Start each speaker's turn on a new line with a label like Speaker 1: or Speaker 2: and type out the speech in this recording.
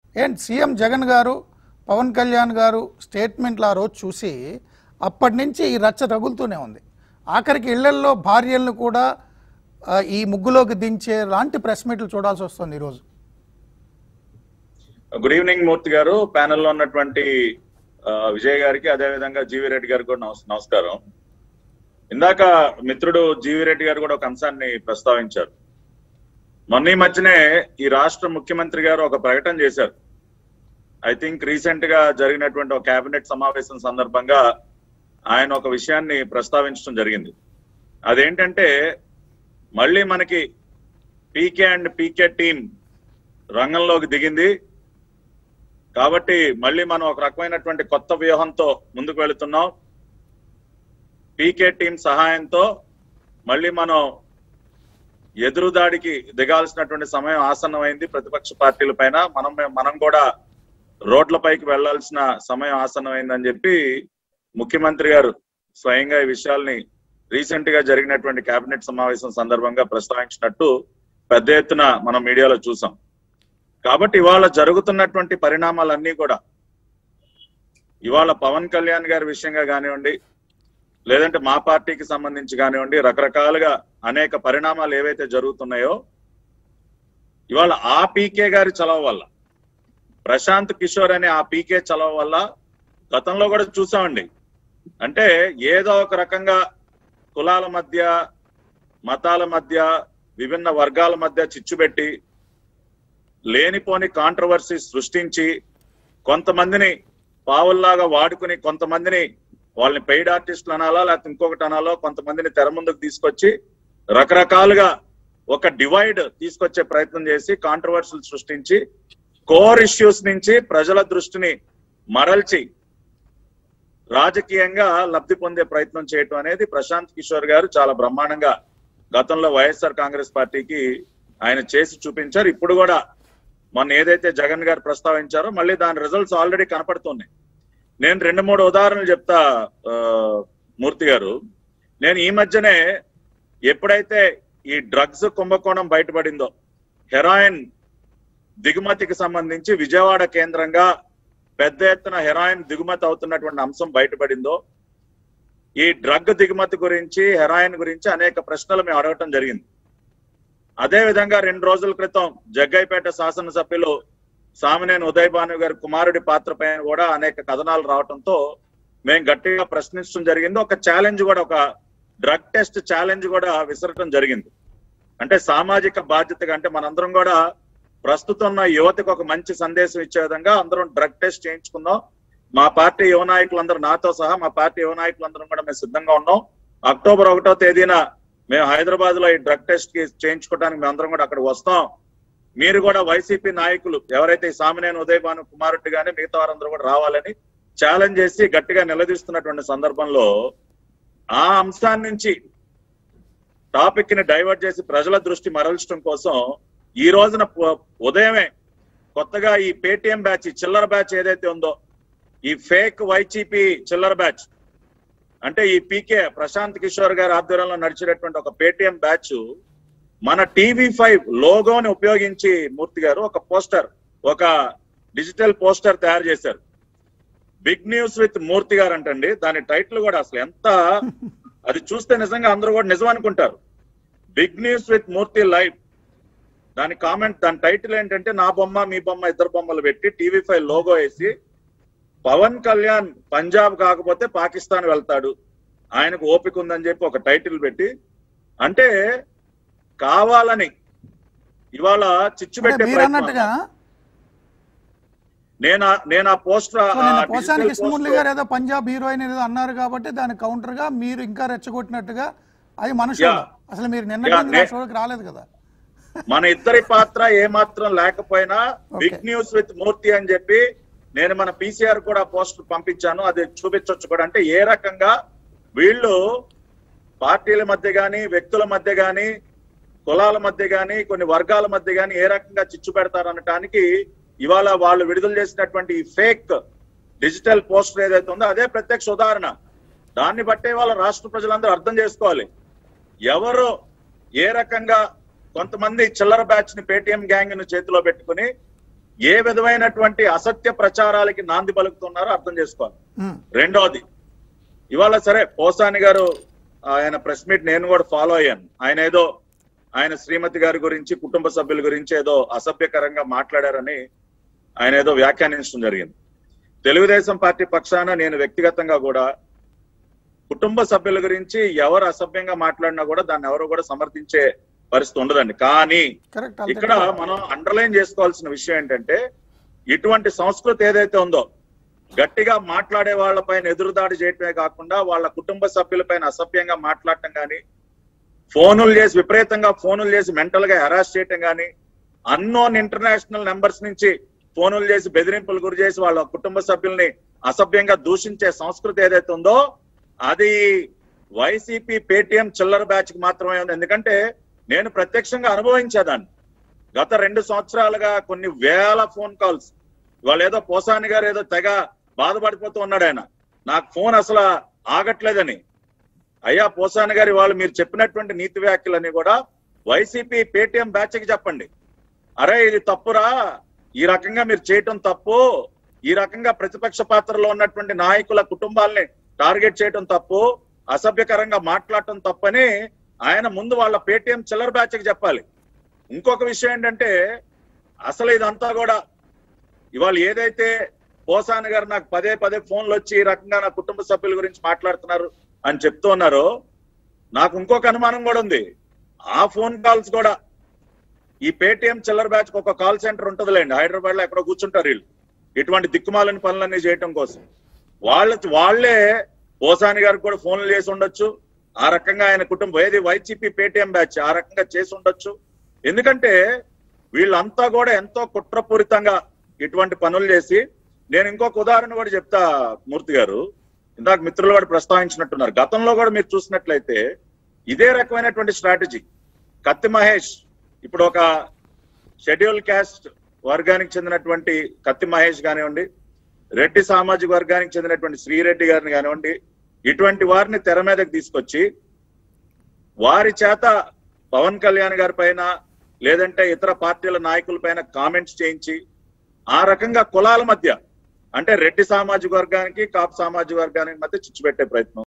Speaker 1: ఏంటి సీఎం జగన్ గారు పవన్ కళ్యాణ్ గారు స్టేట్మెంట్లు ఆ రోజు చూసి అప్పటి నుంచి ఈ రచ్చ తగులుతూనే ఉంది ఆఖరికి ఇళ్లల్లో భార్యలను కూడా ఆ, ఈ ముగ్గులోకి దించే లాంటి ప్రెస్ మీట్లు చూడాల్సి వస్తుంది ఈరోజు
Speaker 2: గుడ్ ఈవినింగ్ మూర్తి గారు ప్యానెల్ లో ఉన్నటువంటి ఆ, విజయ్ గారికి అదే విధంగా జీవి రెడ్డి గారికి కూడా నమస్- నమస్కారం ఇందాక మిత్రుడు జీవి రెడ్డి గారు కూడా ఒక అంశాన్ని ప్రస్తావించారు మొన్న ఈ మధ్యనే ఈ రాష్ట్ర ముఖ్యమంత్రి గారు ఒక ప్రకటన చేశారు ఐ థింక్ రీసెంట్ గా జరిగినటువంటి ఒక కేబినెట్ సమావేశం సందర్భంగా ఆయన ఒక విషయాన్ని ప్రస్తావించడం జరిగింది అదేంటంటే మళ్ళీ మనకి పీకే అండ్ పీకే టీం రంగంలోకి దిగింది కాబట్టి మళ్ళీ మనం ఒక రకమైనటువంటి కొత్త వ్యూహంతో ముందుకు వెళుతున్నాం పీకే టీం సహాయంతో మళ్ళీ మనం ఎదురుదాడికి దిగాల్సినటువంటి సమయం ఆసన్నమైంది ప్రతిపక్ష పార్టీల పైన మనం మనం కూడా రోడ్లపైకి వెళ్లాల్సిన సమయం ఆసన్నమైందని చెప్పి ముఖ్యమంత్రి గారు స్వయంగా ఈ విషయాల్ని రీసెంట్ గా జరిగినటువంటి కేబినెట్ సమావేశం సందర్భంగా ప్రస్తావించినట్టు పెద్ద ఎత్తున మనం మీడియాలో చూసాం కాబట్టి ఇవాళ జరుగుతున్నటువంటి పరిణామాలన్నీ కూడా ఇవాళ పవన్ కళ్యాణ్ గారి విషయంగా కానివ్వండి లేదంటే మా పార్టీకి సంబంధించి కానివ్వండి రకరకాలుగా అనేక పరిణామాలు ఏవైతే జరుగుతున్నాయో ఇవాళ ఆ పీకే గారి చలవ వల్ల ప్రశాంత్ కిషోర్ అనే ఆ పీకే చలవ వల్ల గతంలో కూడా చూసామండి అంటే ఏదో ఒక రకంగా కులాల మధ్య మతాల మధ్య విభిన్న వర్గాల మధ్య చిచ్చుపెట్టి లేనిపోని కాంట్రవర్సీ సృష్టించి కొంతమందిని పావుల్లాగా వాడుకుని కొంతమందిని వాళ్ళని పెయిడ్ ఆర్టిస్టులు అనాలా లేకపోతే ఇంకొకటి అనాలో కొంతమందిని తెర ముందుకు తీసుకొచ్చి రకరకాలుగా ఒక డివైడ్ తీసుకొచ్చే ప్రయత్నం చేసి కాంట్రవర్సీలు సృష్టించి కోర్ ఇష్యూస్ నుంచి ప్రజల దృష్టిని మరల్చి రాజకీయంగా లబ్ధి పొందే ప్రయత్నం చేయటం అనేది ప్రశాంత్ కిషోర్ గారు చాలా బ్రహ్మాండంగా గతంలో వైఎస్ఆర్ కాంగ్రెస్ పార్టీకి ఆయన చేసి చూపించారు ఇప్పుడు కూడా మొన్న ఏదైతే జగన్ గారు ప్రస్తావించారో మళ్ళీ దాని రిజల్ట్స్ ఆల్రెడీ కనపడుతున్నాయి నేను రెండు మూడు ఉదాహరణలు చెప్తా ఆ, మూర్తి గారు నేను ఈ మధ్యనే ఎప్పుడైతే ఈ డ్రగ్స్ కుంభకోణం బయటపడిందో హెరాయిన్ దిగుమతికి సంబంధించి విజయవాడ కేంద్రంగా పెద్ద ఎత్తున హెరాయిన్ దిగుమతి అవుతున్నటువంటి అంశం బయటపడిందో ఈ డ్రగ్ దిగుమతి గురించి హెరాయిన్ గురించి అనేక ప్రశ్నలు మేము అడగటం జరిగింది అదే విధంగా రెండు రోజుల క్రితం జగ్గైపేట శాసనసభ్యులు సామినేని ఉదయ్ భాను గారి కుమారుడి పాత్ర పైన కూడా అనేక కథనాలు రావడంతో మేము గట్టిగా ప్రశ్నించడం జరిగింది ఒక ఛాలెంజ్ కూడా ఒక డ్రగ్ టెస్ట్ ఛాలెంజ్ కూడా విసరటం జరిగింది అంటే సామాజిక బాధ్యతగా అంటే మనందరం కూడా ప్రస్తుతం ఉన్న యువతకు ఒక మంచి సందేశం ఇచ్చే విధంగా అందరం డ్రగ్ టెస్ట్ చేయించుకుందాం మా పార్టీ యువ నాయకులందరూ నాతో సహా మా పార్టీ యువ నాయకులందరం కూడా మేము సిద్ధంగా ఉన్నాం అక్టోబర్ ఒకటో తేదీన మేము హైదరాబాద్ లో ఈ డ్రగ్ టెస్ట్ కి చేయించుకోవడానికి మేము అందరం కూడా అక్కడ వస్తాం మీరు కూడా వైసీపీ నాయకులు ఎవరైతే ఈ సామినేని ఉదయ్ భాను కుమారుడు గాని మిగతా వారందరూ కూడా రావాలని ఛాలెంజ్ చేసి గట్టిగా నిలదీస్తున్నటువంటి సందర్భంలో ఆ అంశాన్ని నుంచి టాపిక్ ని డైవర్ట్ చేసి ప్రజల దృష్టి మరల్చడం కోసం ఈ రోజున ప- ఉదయమే కొత్తగా ఈ పేటిఎం బ్యాచ్ ఈ చిల్లర బ్యాచ్ ఏదైతే ఉందో ఈ ఫేక్ వైచీపీ చిల్లర బ్యాచ్ అంటే ఈ పీకే ప్రశాంత్ కిషోర్ గారి ఆధ్వర్యంలో నడిచేటటువంటి ఒక పేటిఎం బ్యాచ్ మన టీవీ ఫైవ్ లోగోని ఉపయోగించి మూర్తి గారు ఒక పోస్టర్ ఒక డిజిటల్ పోస్టర్ తయారు చేశారు బిగ్ న్యూస్ విత్ మూర్తి గారు అంటండి దాని టైటిల్ కూడా అసలు ఎంత అది చూస్తే నిజంగా అందరూ కూడా నిజం అనుకుంటారు big news with Murthy live దాని కామెంట్ దాని టైటిల్ ఏంటంటే నా బొమ్మ మీ బొమ్మ ఇద్దరు బొమ్మలు పెట్టి టీవీ ఫైవ్ లోగో వేసి పవన్ కళ్యాణ్ పంజాబ్ కాకపోతే పాకిస్తాన్ వెళ్తాడు ఆయనకు ఓపిక ఉందని చెప్పి ఒక టైటిల్ పెట్టి అంటే కావాలని ఇవాళ చిచ్చు
Speaker 1: అంటే
Speaker 2: పెట్టే
Speaker 1: మీరు
Speaker 2: ప్రయత్నం
Speaker 1: అన్నట్టుగా
Speaker 2: నేను ఆ- నేను ఆ పోస్టర్
Speaker 1: సో నిన్న పోసాని కృష్ణమురళి గారు ఏదో పంజాబ్ హీరోయిన్ ఏదో అన్నారు కాబట్టి దాని కౌంటర్ గా మీరు ఇంకా రెచ్చగొట్టినట్టుగా అది మనుషులు
Speaker 2: Yeah.
Speaker 1: అసలు మీరు నిన్న
Speaker 2: Yeah, నే-
Speaker 1: షోకి రాలేదు కదా
Speaker 2: మన ఇద్దరి పాత్ర ఏ మాత్రం లేకపోయినా big
Speaker 1: Okay.
Speaker 2: News with Murthy అని చెప్పి నేను మన పీసీఆర్ కూడా పోస్ట్ పంపించాను అది చూపించవచ్చు కూడా అంటే ఏ రకంగా వీళ్ళు పార్టీల మధ్య గాని వ్యక్తుల మధ్య గాని కులాల మధ్య గాని కొన్ని వర్గాల మధ్య గాని ఏ రకంగా చిచ్చు పెడతారు అనటానికి ఇవాళ వాళ్ళు విడుదల చేసినటువంటి ఈ ఫేక్ డిజిటల్ పోస్టర్ ఏదైతే ఉందో అదే ప్రత్యక్ష ఉదాహరణ దాన్ని బట్టే వాళ్ళ రాష్ట్ర ప్రజలందరూ అర్థం చేసుకోవాలి ఎవరు ఏ రకంగా కొంతమంది చిల్లర బ్యాచ్ ని పేటిఎం గ్యాంగ్ ను చేతిలో పెట్టుకుని ఏ విధమైనటువంటి అసత్య ప్రచారాలకి నాంది పలుకుతున్నారో అర్థం చేసుకోవాలి
Speaker 1: ఉమ్,
Speaker 2: రెండోది ఇవాళ సరే పోసాని గారు ఆయన ప్రెస్ మీట్ నేను కూడా ఫాలో అయ్యాను ఆయన ఏదో ఆయన శ్రీమతి గారి గురించి కుటుంబ సభ్యుల గురించి ఏదో అసభ్యకరంగా మాట్లాడారని ఆయన ఏదో వ్యాఖ్యానించడం జరిగింది తెలుగుదేశం పార్టీ పక్షాన నేను వ్యక్తిగతంగా కూడా కుటుంబ సభ్యుల గురించి ఎవరు అసభ్యంగా మాట్లాడినా కూడా దాన్ని ఎవరు కూడా సమర్థించే పరిస్థితి ఉండదండి కానీ
Speaker 1: కరెక్ట్ అంతే
Speaker 2: ఇక్కడ మనం అండర్లైన్ చేసుకోవాల్సిన విషయం ఏంటంటే ఇటువంటి సంస్కృతి ఏదైతే ఉందో గట్టిగా మాట్లాడే వాళ్ళపైన ఎదురుదాడి చేయటమే కాకుండా వాళ్ళ కుటుంబ సభ్యులపైన అసభ్యంగా మాట్లాడటం కానీ ఫోనులు చేసి విపరీతంగా ఫోనులు చేసి మెంటల్ గా హెరాస్ చేయటం కానీ అన్నోన్ ఇంటర్నేషనల్ నెంబర్స్ నుంచి ఫోనులు చేసి బెదిరింపులు గురి చేసి వాళ్ళ కుటుంబ సభ్యుల్ని అసభ్యంగా దూషించే సంస్కృతి ఏదైతే ఉందో అది వైసీపీ పేటిఎం చిల్లర బ్యాచ్ కి మాత్రమే ఉంది ఎందుకంటే నేను ప్రత్యక్షంగా అనుభవించేదాన్ని గత రెండు సంవత్సరాలుగా కొన్ని వేల ఫోన్ కాల్స్ ఇవాళ ఏదో పోసాని గారు ఏదో తెగ బాధపడిపోతూ ఉన్నాడు ఆయన నాకు ఫోన్ అసలు ఆగట్లేదని అయ్యా పోసాని గారి వాళ్ళు మీరు చెప్పినటువంటి నీతి వ్యాఖ్యలని కూడా వైసీపీ పేటిఎం బ్యాచ్ కి చెప్పండి అరే ఇది తప్పురా ఈ రకంగా మీరు చేయటం తప్పు ఈ రకంగా ప్రతిపక్ష పాత్రలో ఉన్నటువంటి నాయకుల కుటుంబాల్ని టార్గెట్ చేయటం తప్పు అసభ్యకరంగా మాట్లాడటం తప్పని ఆయన ముందు వాళ్ళ పేటిఎం చిల్లర బ్యాచ్ కి చెప్పాలి ఇంకొక విషయం ఏంటంటే అసలు ఇదంతా కూడా ఇవాళ ఏదైతే పోసాని గారు నాకు పదే పదే ఫోన్లు వచ్చి ఈ రకంగా నా కుటుంబ సభ్యుల గురించి మాట్లాడుతున్నారు అని చెప్తూ ఉన్నారో నాకు ఇంకొక అనుమానం కూడా ఉంది ఆ ఫోన్ కాల్స్ కూడా ఈ పేటిఎం చిల్లర బ్యాచ్ ఒక కాల్ సెంటర్ ఉంటుందిలేండి హైదరాబాద్ లో ఎక్కడో కూర్చుంటారు వీళ్ళు ఇటువంటి దిక్కుమాలని పనులన్నీ చేయటం కోసం వాళ్ళ వాళ్ళే పోసాని గారికి కూడా ఫోన్లు చేసి ఉండొచ్చు ఆ రకంగా ఆయన కుటుంబం ఏది వైసీపీ పేటిఎం బ్యాచ్ ఆ రకంగా చేసి ఉండొచ్చు ఎందుకంటే వీళ్ళంతా కూడా ఎంతో కుట్రపూరితంగా ఇటువంటి పనులు చేసి నేను ఇంకొక ఉదాహరణ కూడా చెప్తా మూర్తి గారు ఇందాక మిత్రులు కూడా ప్రస్తావించినట్టున్నారు గతంలో కూడా మీరు చూసినట్లయితే ఇదే రకమైనటువంటి స్ట్రాటజీ కత్తి మహేష్ ఇప్పుడు ఒక షెడ్యూల్ క్యాస్ట్ వర్గానికి చెందినటువంటి కత్తి మహేష్ కానివ్వండి రెడ్డి సామాజిక వర్గానికి చెందినటువంటి శ్రీరెడ్డి గారిని కానివ్వండి ఇటువంటి వారిని తెర మీదకి తీసుకొచ్చి వారి చేత పవన్ కళ్యాణ్ గారి పైన లేదంటే ఇతర పార్టీల నాయకుల పైన కామెంట్స్ చేయించి ఆ రకంగా కులాల మధ్య అంటే రెడ్డి సామాజిక వర్గానికి కాపు సామాజిక వర్గానికి మధ్య చిచ్చు పెట్టే ప్రయత్నం